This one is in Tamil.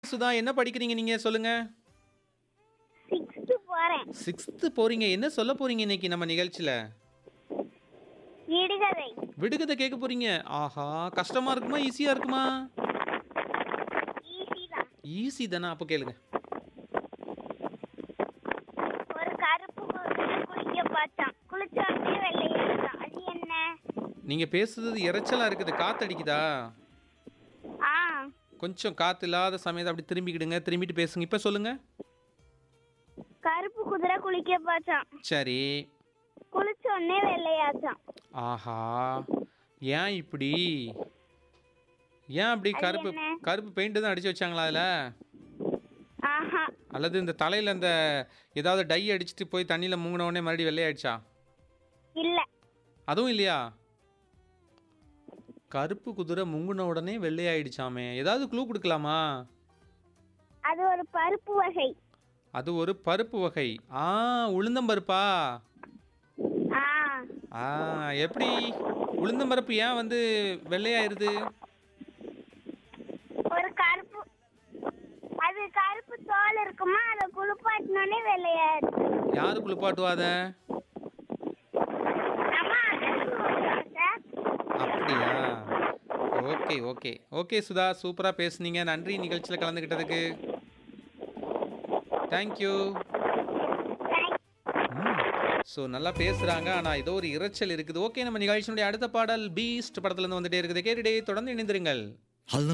சுதா என்ன படிக்கிறீங்க நீங்க சொல்லுங்க சிக்ஸ்த்து போறேன் சிக்ஸ்த்து போறீங்க என்ன சொல்ல போறீங்க இன்னைக்கு நம்ம நிகழ்ச்சியில விடுகதை விடுகதை கேட்க போறீங்க ஆஹா கஷ்டமா இருக்குமா ஈஸியா இருக்குமா ஈஸி தான் ஈஸி தானே அப்போ கேளுங்க ஒரு கருப்பு குதிரை குளிக்க பார்த்தான் குளிச்ச உடனே வெள்ளையாடுதான் அது என்ன நீங்க பேசுறது இறைச்சலா இருக்குது காத்தடிக்குதா ஆ கொஞ்சம் காத்து இல்லாத சமயத்தை அப்படி திரும்பிக்கிடுங்க திரும்பிட்டு பேசுங்க இப்போ சொல்லுங்க கருப்பு குதிரை குளிக்க பார்த்தான் சரி குளிச்ச உடனே வெள்ளையாச்சான் ஆஹா ஏன் இப்படி ஏன் அப்படி அது கருப்பு என்ன? கருப்பு பெயிண்ட் தான் அடிச்சு வச்சாங்களா அதில் ஆஹா அல்லது இந்த தலையில் அந்த ஏதாவது டை அடிச்சுட்டு போய் தண்ணியில் மூங்கின உடனே மறுபடியும் வெள்ளையாயிடுச்சா இல்ல அதுவும் இல்லையா கருப்பு குதிரை முங்குன உடனே வெள்ளையாயிடுச்சாமே ஏதாவது க்ளூ கொடுக்கலாமா அது ஒரு பருப்பு வகை அது ஒரு பருப்பு வகை ஆ உளுந்தம்பருப்பா ஆ ஆ எப்படி உளுந்தம்பருப்பு ஏன் வந்து வெள்ளையாயிருது ஒரு கருப்பு அது கருப்பு தோல் இருக்குமா அதை குளிப்பாட்டினோடனே வெள்ளையாடுது யாரு குளிப்பாட்டுவாத அம்மா அரிசி ஊத்துறோம் சார் அப்படியா ஓகே ஓகே ஓகே சுதா சூப்பராக பேசுனீங்க நன்றி நிகழ்ச்சியில் கலந்துக்கிட்டதுக்கு தேங்க்யூ ஸோ நல்லா பேசுகிறாங்க ஆனால் ஏதோ ஒரு இரைச்சல் இருக்குது ஓகே நம்ம நிகழ்ச்சியினுடைய அடுத்த பாடல் பீஸ்ட் படத்துலேருந்து வந்துட்டே இருக்குது கேட்டுட்டே தொடர்ந்து இணைந்திருங்கள்